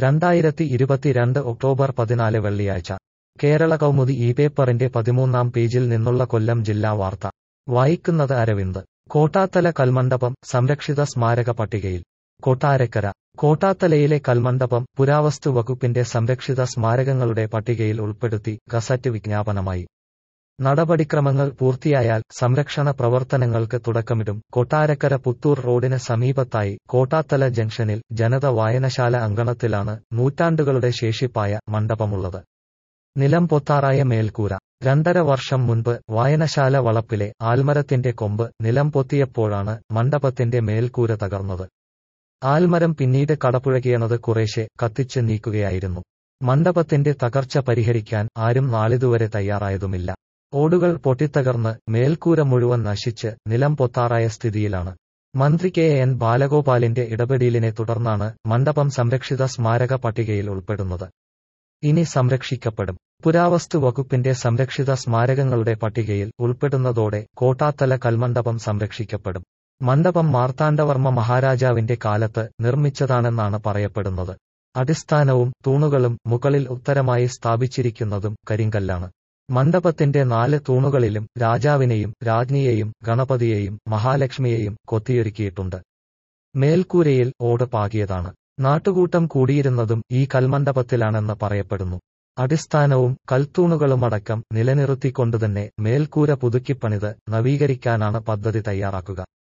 രണ്ടായിരത്തി ഇരുപത്തിരണ്ട് ഒക്ടോബർ പതിനാല് വെള്ളിയാഴ്ച കേരള കൗമുദി ഈ പേപ്പറിന്റെ പതിമൂന്നാം പേജിൽ നിന്നുള്ള കൊല്ലം ജില്ലാ വാർത്ത വായിക്കുന്നത് അരവിന്ദ് കോട്ടാത്തല കൽമണ്ഡപം സംരക്ഷിത സ്മാരക പട്ടികയിൽ കൊട്ടാരക്കര കോട്ടാത്തലയിലെ കൽമണ്ഡപം പുരാവസ്തു വകുപ്പിന്റെ സംരക്ഷിത സ്മാരകങ്ങളുടെ പട്ടികയിൽ ഉൾപ്പെടുത്തി ഗസറ്റ് വിജ്ഞാപനമായി നടപടിക്രമങ്ങൾ പൂർത്തിയായാൽ സംരക്ഷണ പ്രവർത്തനങ്ങൾക്ക് തുടക്കമിടും കൊട്ടാരക്കര പുത്തൂർ റോഡിന് സമീപത്തായി കോട്ടാത്തല ജംഗ്ഷനിൽ ജനത വായനശാല അങ്കണത്തിലാണ് നൂറ്റാണ്ടുകളുടെ ശേഷിപ്പായ മണ്ഡപമുള്ളത് നിലം പൊത്താറായ മേൽക്കൂര രണ്ടര വർഷം മുൻപ് വായനശാല വളപ്പിലെ ആൽമരത്തിന്റെ കൊമ്പ് നിലം പൊത്തിയപ്പോഴാണ് മണ്ഡപത്തിന്റെ മേൽക്കൂര തകർന്നത് ആൽമരം പിന്നീട് കടപുഴകിയണത് കുറേശ്ശെ കത്തിച്ച് നീക്കുകയായിരുന്നു മണ്ഡപത്തിന്റെ തകർച്ച പരിഹരിക്കാൻ ആരും നാളിതുവരെ തയ്യാറായതുമില്ല ഓടുകൾ പൊട്ടിത്തകർന്ന് മേൽക്കൂര മുഴുവൻ നശിച്ച് നിലം പൊത്താറായ സ്ഥിതിയിലാണ് മന്ത്രി കെ എൻ ബാലഗോപാലിന്റെ ഇടപെടലിനെ തുടർന്നാണ് മണ്ഡപം സംരക്ഷിത സ്മാരക പട്ടികയിൽ ഉൾപ്പെടുന്നത് ഇനി സംരക്ഷിക്കപ്പെടും പുരാവസ്തു വകുപ്പിന്റെ സംരക്ഷിത സ്മാരകങ്ങളുടെ പട്ടികയിൽ ഉൾപ്പെടുന്നതോടെ കോട്ടാത്തല കൽമണ്ഡപം സംരക്ഷിക്കപ്പെടും മണ്ഡപം മാർത്താണ്ഡവർമ്മ മഹാരാജാവിന്റെ കാലത്ത് നിർമ്മിച്ചതാണെന്നാണ് പറയപ്പെടുന്നത് അടിസ്ഥാനവും തൂണുകളും മുകളിൽ ഉത്തരമായി സ്ഥാപിച്ചിരിക്കുന്നതും കരിങ്കല്ലാണ് മണ്ഡപത്തിന്റെ നാല് തൂണുകളിലും രാജാവിനെയും രാജ്ഞിയെയും ഗണപതിയെയും മഹാലക്ഷ്മിയെയും കൊത്തിയൊരുക്കിയിട്ടുണ്ട് മേൽക്കൂരയിൽ ഓട് പാകിയതാണ് നാട്ടുകൂട്ടം കൂടിയിരുന്നതും ഈ കൽമണ്ഡപത്തിലാണെന്ന് പറയപ്പെടുന്നു അടിസ്ഥാനവും കൽത്തൂണുകളുമടക്കം നിലനിർത്തിക്കൊണ്ടുതന്നെ മേൽക്കൂര പുതുക്കിപ്പണിത് നവീകരിക്കാനാണ് പദ്ധതി തയ്യാറാക്കുക